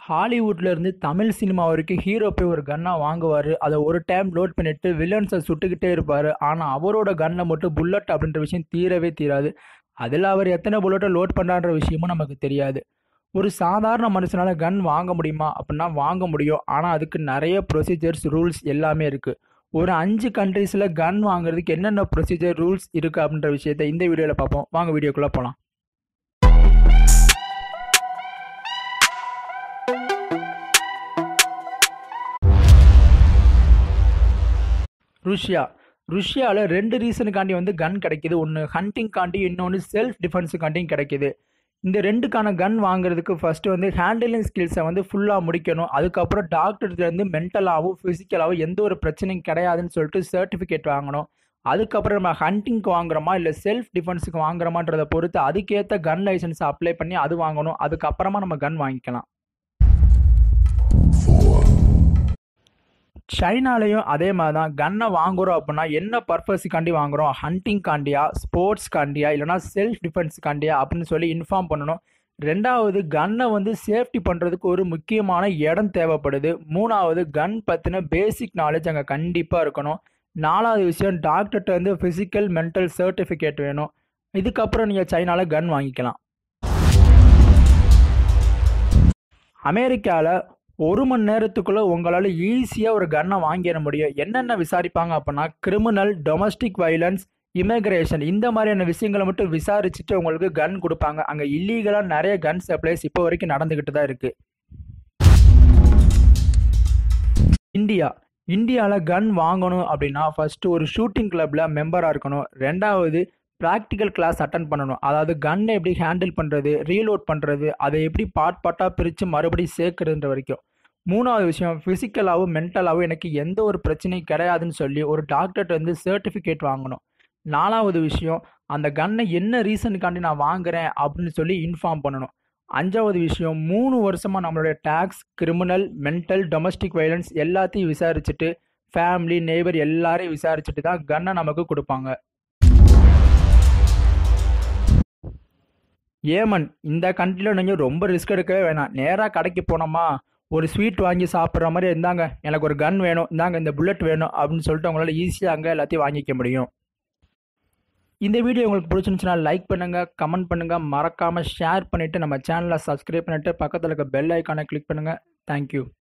ஹாலிவுட்ல இருந்து தமிழ் சினிமா வரைக்கும் ஹீரோ போய் ஒரு கன்னா வாங்குவார் அதை ஒரு டைம் லோட் பண்ணிட்டு வில்லன்ஸை சுட்டுக்கிட்டே இருப்பார் ஆனால் அவரோட கன்னில் மட்டும் புல்லட் அப்படின்ற விஷயம் தீரவே தீராது அதில் அவர் எத்தனை புல்லட்டை லோட் பண்ணுறான்ற விஷயமும் நமக்கு தெரியாது ஒரு சாதாரண மனுஷனால கன் வாங்க முடியுமா அப்படின்னா வாங்க முடியும் ஆனால் அதுக்கு நிறைய ப்ரொசீஜர்ஸ் ரூல்ஸ் எல்லாமே இருக்குது ஒரு அஞ்சு கண்ட்ரீஸில் கன் வாங்குறதுக்கு என்னென்ன ப்ரொசீஜர் ரூல்ஸ் இருக்குது அப்படின்ற விஷயத்த இந்த வீடியோவில் பார்ப்போம் வாங்க வீடியோக்குள்ளே போகலாம் ருஷ்யா ருஷ்யாவில் ரெண்டு ரீசனுக்காண்டி வந்து கன் கிடைக்கிது ஒன்று ஹண்டிங்காண்டி இன்னொன்று செல்ஃப் டிஃபென்ஸுக்காண்டியும் கிடைக்கிது இந்த ரெண்டுக்கான கன் வாங்குறதுக்கு ஃபஸ்ட்டு வந்து ஹேண்டிலிங் ஸ்கில்ஸை வந்து ஃபுல்லாக முடிக்கணும் அதுக்கப்புறம் டாக்டர்லேருந்து மென்டலாகவும் ஃபிசிக்கலாகவும் எந்த ஒரு பிரச்சனையும் கிடையாதுன்னு சொல்லிட்டு சர்டிஃபிகேட் வாங்கணும் அதுக்கப்புறம் நம்ம ஹண்டிங்க்கு வாங்குறோமா இல்லை செல்ஃப் டிஃபென்ஸுக்கு வாங்குறோமான்றதை பொறுத்து அதுக்கேற்ற கன் லைசன்ஸை அப்ளை பண்ணி அது வாங்கணும் அதுக்கப்புறமா நம்ம கன் வாங்கிக்கலாம் சைனாலையும் அதே மாதிரி தான் கன்னை வாங்குறோம் அப்படின்னா என்ன பர்பஸுக்காண்டி வாங்குறோம் ஹண்டிங்காண்டியா ஸ்போர்ட்ஸ்காண்டியா இல்லைனா செல்ஃப் டிஃபென்ஸுக்காண்டியா அப்படின்னு சொல்லி இன்ஃபார்ம் பண்ணணும் ரெண்டாவது கன்னை வந்து சேஃப்டி பண்ணுறதுக்கு ஒரு முக்கியமான இடம் தேவைப்படுது மூணாவது கன் பற்றின பேசிக் நாலேஜ் அங்கே கண்டிப்பாக இருக்கணும் நாலாவது விஷயம் டாக்டர்கிட்ட வந்து ஃபிசிக்கல் மென்டல் சர்டிஃபிகேட் வேணும் இதுக்கப்புறம் நீங்கள் சைனாவில் கன் வாங்கிக்கலாம் அமெரிக்காவில் ஒரு மணி நேரத்துக்குள்ளே உங்களால் ஈஸியாக ஒரு கன்னை வாங்கிட முடியும் என்னென்ன விசாரிப்பாங்க அப்படின்னா கிரிமினல் டொமஸ்டிக் வைலன்ஸ் இமிக்ரேஷன் இந்த மாதிரியான விஷயங்களை மட்டும் விசாரிச்சுட்டு உங்களுக்கு கன் கொடுப்பாங்க அங்கே இல்லீகலாக நிறைய கன் சப்ளைஸ் இப்போ வரைக்கும் நடந்துக்கிட்டு தான் இருக்குது இந்தியா இந்தியாவில் கன் வாங்கணும் அப்படின்னா ஃபஸ்ட்டு ஒரு ஷூட்டிங் கிளப்பில் மெம்பராக இருக்கணும் ரெண்டாவது ப்ராக்டிக்கல் கிளாஸ் அட்டன் பண்ணணும் அதாவது கன்னை எப்படி ஹேண்டில் பண்ணுறது ரீலோட் பண்ணுறது அதை எப்படி பார்ட் பார்ட்டாக பிரித்து மறுபடியும் சேர்க்குறதுன்ற வரைக்கும் மூணாவது விஷயம் ஃபிசிக்கலாகவும் மென்டலாகவும் எனக்கு எந்த ஒரு பிரச்சனையும் கிடையாதுன்னு சொல்லி ஒரு டாக்டர்கிட்ட வந்து சர்டிஃபிகேட் வாங்கணும் நாலாவது விஷயம் அந்த கன்னை என்ன ரீசனுக்காண்டி நான் வாங்குறேன் அப்படின்னு சொல்லி இன்ஃபார்ம் பண்ணணும் அஞ்சாவது விஷயம் மூணு வருஷமாக நம்மளுடைய tax criminal mental domestic violence எல்லாத்தையும் விசாரிச்சுட்டு ஃபேமிலி நெய்பர் எல்லாரையும் விசாரிச்சுட்டு தான் கன்னை நமக்கு கொடுப்பாங்க ஏமன் இந்த கண்ட்ரியில் நீங்கள் ரொம்ப ரிஸ்க் எடுக்கவே வேணாம் நேராக கடைக்கு போனோமா ஒரு ஸ்வீட் வாங்கி சாப்பிட்ற மாதிரி இருந்தாங்க எனக்கு ஒரு கன் வேணும் இந்தாங்க இந்த புல்லட் வேணும் அப்படின்னு சொல்லிட்டு உங்களால் ஈஸியாக அங்கே எல்லாத்தையும் வாங்கிக்க முடியும் இந்த வீடியோ உங்களுக்கு பிடிச்சிருந்துச்சுன்னா லைக் பண்ணுங்கள் கமெண்ட் பண்ணுங்கள் மறக்காமல் ஷேர் பண்ணிவிட்டு நம்ம சேனலை சப்ஸ்கிரைப் பண்ணிவிட்டு பக்கத்தில் இருக்க பெல் ஐக்கானை கிளிக் பண்ணுங்கள் தேங்க்யூ